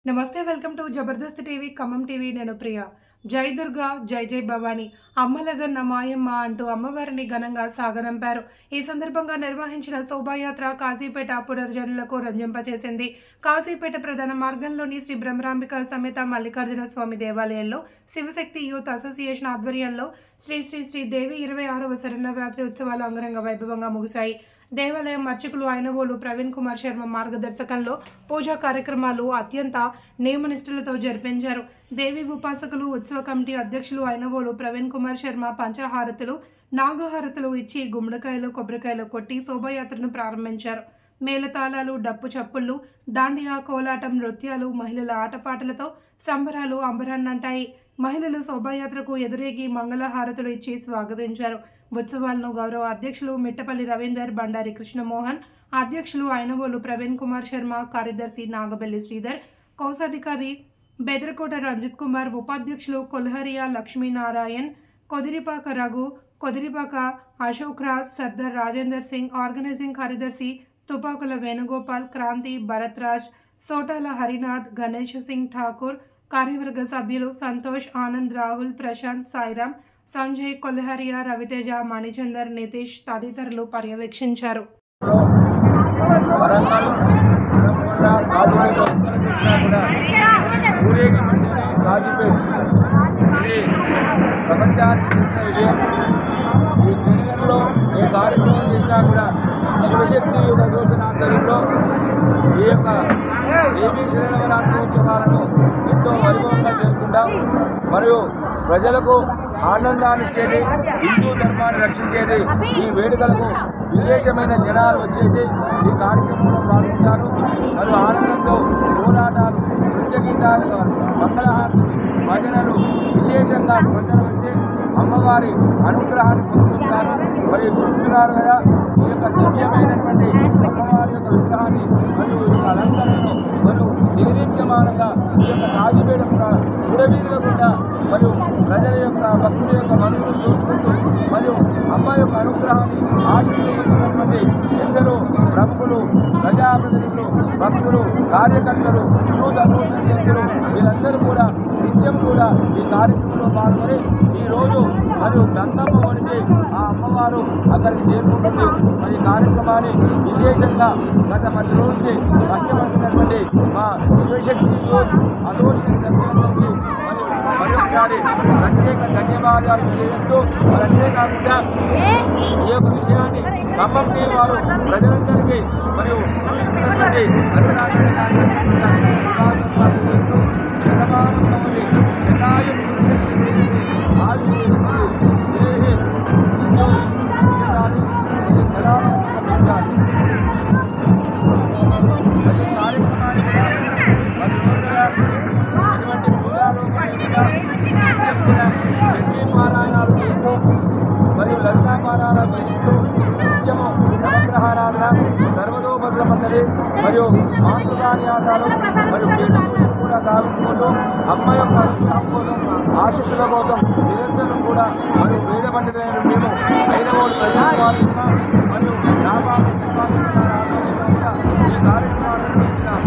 నమస్తే welcome to Jabardasth TV Khammam TV నేను ప్రియ జై దుర్గా జై జై భవాని అమ్మలగన్న మాయమ్మ అంటూ అమ్మవారిని ఘనంగా సాగనంపారు ఈ సందర్భంగా నిర్వహించిన శోభాయాత్ర కాశీపేట పునర్జనులకు రంజింపచేసింది కాశీపేట ప్రధాన మార్గంలోని శ్రీ బ్రహ్మరాంబిక సమేత మల్లికార్జున స్వామి దేవాలయంలో శివశక్తి యూత్ అసోసియేషన్ ఆధ్వర్యంలో శ్రీ శ్రీ శ్రీ దేవి ఇరవై ఆరవ శరణవరాత్రి ఉత్సవాలు అంగరంగ వైభవంగా ముగిశాయి దేవాలయం అర్చకులు అయినవోలు ప్రవీణ్ కుమార్ శర్మ మార్గదర్శకంలో పూజా కార్యక్రమాలు అత్యంత నియమనిష్ఠులతో జరిపించారు దేవి ఉపాసకులు ఉత్సవ కమిటీ అధ్యక్షులు అయినవోలు ప్రవీణ్ కుమార్ శర్మ పంచహారతులు నాగహారతులు ఇచ్చి గుమ్మడికాయలు కొబ్బరికాయలు కొట్టి శోభాయాత్రను ప్రారంభించారు మేళతాళాలు డప్పు చప్పుళ్ళు దాండియా కోలాటం నృత్యాలు మహిళల ఆటపాటలతో సంబరాలు అంబరాన్నంటాయి మహిళలు శోభాయాత్రకు ఎదురేగి మంగళహారతులు ఇచ్చి స్వాగతించారు ఉత్సవాలను గౌరవ అధ్యక్షులు మిట్టపల్లి రవీందర్ బండారి కృష్ణమోహన్ అధ్యక్షులు అయినవోలు ప్రవీణ్ కుమార్ శర్మ కార్యదర్శి నాగబెల్లి శ్రీధర్ కోశాధికారి బెదరకోట రంజిత్ కుమార్ ఉపాధ్యక్షులు కొల్హరియా లక్ష్మీనారాయణ్ కొదిరిపాక రఘు కొదిరిపాక అశోక్ రాజ్ సర్దార్ రాజేందర్ సింగ్ ఆర్గనైజింగ్ కార్యదర్శి తుపాకుల వేణుగోపాల్ క్రాంతి భరత్ రాజ్ సోటాల హరినాథ్ గణేష్ సింగ్ ఠాకూర్ కార్యవర్గ సభ్యులు సంతోష్ ఆనంద్ రాహుల్ ప్రశాంత్ సాయిరామ్ సంజయ్ కొల్హరియా రవితేజ మణిచందర్ నితీష్ తదితరులు పర్యవేక్షించారు వరంగల్ నల్గొండ కాజీపేట ఎక్కడ చూసినా కూడా ఊరేగి మంటేనే కాజీపేట ఇది ప్రపంచానికి తెలిసిన విషయం ఈ క్రీడలలో ఏ కార్యక్రమం చేసినా కూడా శివశక్తి యుగ సూచన ఆధ్వర్యంలో ఈ యొక్క దేవీ శరణవరాత్రి ఉత్సవాలను ఎంతో వైభవంగా చేసుకుంటాం మరియు ప్రజలకు ఆనందాన్ని ఇచ్చేది హిందూ ధర్మాన్ని రక్షించేది ఈ వేడుకలకు విశేషమైన జనాలు వచ్చేసి ఈ కార్యక్రమంలో పాల్గొంటారు మరియు ఆనందంతో పోరాటాలు నృత్య గీతాలు మంగళహారతులు భజనలు విశేషంగా స్పందన వచ్చి అమ్మవారి అనుగ్రహాన్ని పొందుతుంటారు మరియు చూస్తున్నారు కదా ఈ యొక్క దివ్యమైనటువంటి అమ్మవారి యొక్క విగ్రహాన్ని మరియు ఈ యొక్క అలంకరణను మరియు నిర్విద్యమానంగా ఈ యొక్క రాజుపేట పురవీధుల గుండా మరియు ప్రజల యొక్క భక్తుల యొక్క మనులను చూసుకుంటూ మరియు అమ్మ యొక్క అనుగ్రహాన్ని ఆశీర్వదించినటువంటి ఎందరో ప్రముఖులు ప్రజాప్రతినిధులు భక్తులు కార్యకర్తలు యూత్ అసోసియేషన్లు వీరందరూ కూడా నిత్యం కూడా ఈ కార్యక్రమంలో పాల్గొని ఈ రోజు మరియు గంగమ్మ వనికి ఆ అమ్మవారు అక్కడికి చేరుకుంటుంది మరి ఈ కార్యక్రమాన్ని విశేషంగా గత పది రోజులకి కష్టపడుతున్నటువంటి మా శివశక్తి యూత్ అసోసియేషన్ సభ్యులందరికీ మరియు మరొకసారి ప్రత్యేక ధన్యవాదాలు తెలియజేస్తూ మరి అంతేకాకుండా ఈ యొక్క విషయాన్ని ఖమ్మం టీవీ వారు ప్రజలందరికీ మరియు చూస్తున్నటువంటి అభిప్రాయాలు శుభాకాంక్షలు తెలియజేస్తూ శతమానం భవతి శతాయు పురుషస్య ఆయుష్ దేహి మరి ఈ కార్యక్రమాన్ని కూడా మరి ముందుగా ఇటువంటి పూజాలోకంగా శక్తి పారాయణాలు చేస్తూ మరియు లలితా పారాయణాలు చేస్తూ నిత్యము నవగ్రహారాధన సర్వతోభద్రమందరి మరియు మాతృకాన్యాసాలు మరియు పీఠ పూజలు కూడా గావించుకుంటూ అమ్మ యొక్క అనుగ్రహం కోసం ఆశీస్సుల కోసం నిరంతరం కూడా మరియు వేద పండితులైన మేము అయిన వాళ్ళు ప్రజలు మరియు రామాకృష్ణ ఈ కార్యక్రమాలను నిర్వహించిన